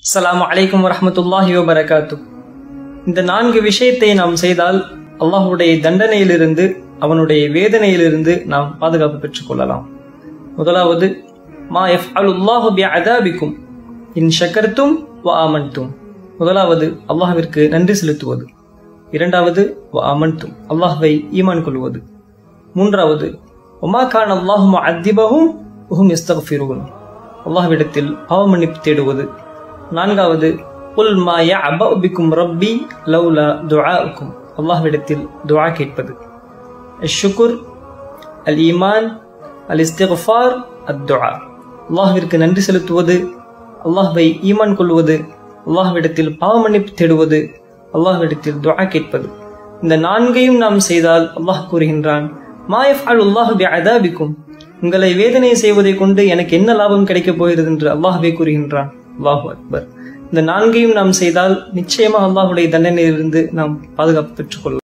அஸ்ஸலாமு அலைக்கும் வரஹ்மத்துல்லாஹி வபரகாத்து இந்த நான்கு விஷயத்தை நாம் செய்தால் அல்லாஹ்வுடைய தண்டனையிலிருந்து அவனுடைய வேதனையிலிருந்து நாம் பாதுகாப்பு பெற்றுக்கொள்ளலாம் முதலாவது மா எஃப் அலுல்லாஹு பி அதாபிக்கும் இன் ஷக்கர்த்தும் வ ஆமன்தும் முதலாவது அல்லாஹ்விற்கு நன்றி செலுத்துவது இரண்டாவது வ ஆமன்தும் அல்லாஹ்வை ஈமான் கொள்வது மூன்றாவது ஒமா கான் அல்லாஹும் அத்திபகும் உஹும் இஸ்தகஃபிரூன் அல்லாஹ்விடத்தில் பாவமன்னிப்பு தேடுவது நான்காவது உல் மாய அபிக்கும் ரப்பி லவ்லா துஆவுக்கும் அல்லாஹ்விடத்தில் துஆ கேட்பது ஷுக்குர் அல் ஈமான் அல் இஸ்திஃபார் அத் துஆ அல்லாஹ்விற்கு நன்றி செலுத்துவது அல்லாஹ்வை ஈமான் கொள்வது அல்லாஹ்விடத்தில் பாவமன்னிப்பு தேடுவது அல்லாஹ்விடத்தில் துஆ கேட்பது இந்த நான்கையும் நாம் செய்தால் அல்லாஹ் கூறுகின்றான் மாயஃப் அல் அல்லாஹ் பி அதாபிக்கும் உங்களை வேதனை செய்வதை கொண்டு எனக்கு என்ன லாபம் கிடைக்கப் போகிறது என்று அல்லாஹ்வே கூறுகின்றான் அல்லாஹு அக்பர் இந்த நான்கையும் நாம் செய்தால் நிச்சயமாக அல்லாஹுடைய தண்டனையிலிருந்து நாம் பாதுகாப்பு பெற்றுக்கொள்ளலாம்